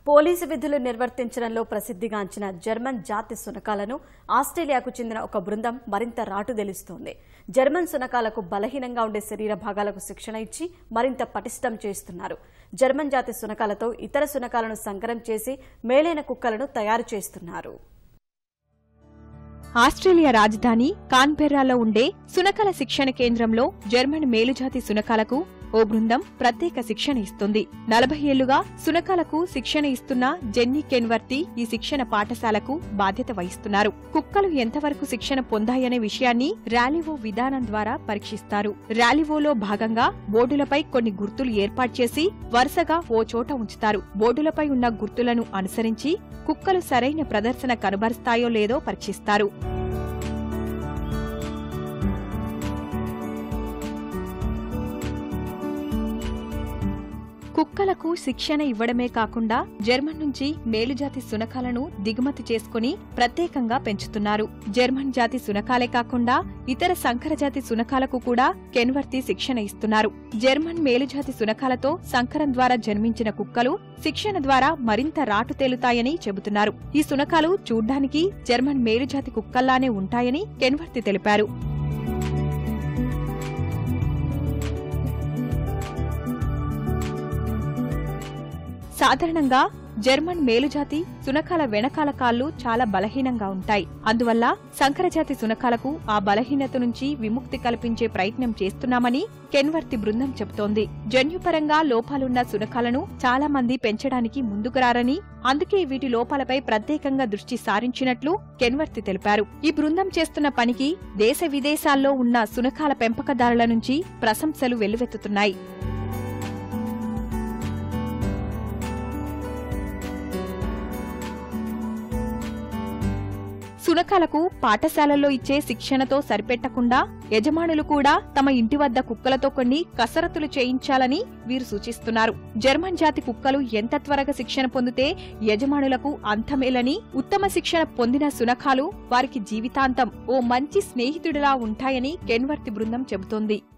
police విధులు నిర్వర్తించడంలో ప్రసిద్ధిగాంచిన German జాతి సునకాలను ఆస్ట్రేలియాకు చెందిన ఒక బృందం మరింత రాటుదెలుస్తోంది జర్మన్ సునకాలకు బలహీనంగా ఉండే శరీర భాగాలకు శిక్షణ ఇచ్చి మరింత పటిష్టం చేస్తున్నారు జర్మన్ జాతి సునకాలతో ఇతర సునకాలను సంకరం చేసి మేలైన కుక్కలను తయారు చేస్తున్నారు ఆస్ట్రేలియా రాజధాని కాన్బెర్రాలో ఉండే సునకల శిక్షణ కేంద్రంలో జర్మన్ మేలుజాతి సునకాలకు ఓ బృందం ప్రత్యేక శిక్షణ ఇస్తుంది నలభై ఏళ్లుగా సునకాలకు శిక్షణ ఇస్తున్న జెన్నీ కెన్వర్తి ఈ శిక్షణ పాఠశాలకు బాధ్యత వహిస్తున్నారు కుక్కలు ఎంతవరకు శిక్షణ పొందాయనే విషయాన్ని ర్యాలీవో విధానం ద్వారా పరీక్షిస్తారు ర్యాలీవోలో భాగంగా బోర్డులపై కొన్ని గుర్తులు ఏర్పాటు చేసి వరుసగా ఓ చోట ఉంచుతారు బోర్డులపై ఉన్న గుర్తులను అనుసరించి కుక్కలు సరైన ప్రదర్శన కనబరుస్తాయో లేదో పరీక్షిస్తారు కుక్కలకు శిక్షణ ఇవ్వడమే కాకుండా జర్మన్ నుంచి మేలుజాతి సునకాలను దిగుమతి చేసుకుని ప్రత్యేకంగా పెంచుతున్నారు జర్మన్ జాతి సునకాలే కాకుండా ఇతర సంకరజాతి సునకాలకు కూడా కెన్వర్తి శిక్షణ ఇస్తున్నారు జర్మన్ మేలుజాతి సునకాలతో సంకరం ద్వారా జన్మించిన కుక్కలు శిక్షణ ద్వారా మరింత రాటు తేలుతాయని చెబుతున్నారు ఈ సునకాలు చూడ్డానికి జర్మన్ మేలుజాతి కుక్కల్లానే ఉంటాయని కెన్వర్తి తెలిపారు సాధారణంగా జర్మన్ మేలుజాతి సునకాల వెనకాల కాళ్లు చాలా బలహీనంగా ఉంటాయి అందువల్ల సంకరజాతి సునకాలకు ఆ బలహీనత నుంచి విముక్తి కల్పించే ప్రయత్నం చేస్తున్నామని కెన్వర్తి బృందం చెబుతోంది జన్యుపరంగా లోపాలున్న సునకాలను చాలా మంది పెంచడానికి ముందుకు రారని అందుకే వీటి లోపాలపై ప్రత్యేకంగా దృష్టి సారించినట్లు కెన్వర్తి తెలిపారు ఈ బృందం చేస్తున్న పనికి దేశ విదేశాల్లో ఉన్న సునకాల పెంపకదారుల నుంచి ప్రశంసలు వెల్లువెత్తుతున్నాయి సునకాలకు పాఠశాలల్లో ఇచ్చే శిక్షణతో సరిపెట్టకుండా యజమానులు కూడా తమ ఇంటి వద్ద కుక్కలతో కొన్ని కసరత్తులు చేయించాలని వీరు సూచిస్తున్నారు జర్మన్ జాతి కుక్కలు ఎంత త్వరగా శిక్షణ పొందితే యజమానులకు అంతమేలని ఉత్తమ శిక్షణ పొందిన సునకాలు వారికి జీవితాంతం ఓ మంచి స్నేహితుడిలా ఉంటాయని కెన్వర్తి బృందం చెబుతోంది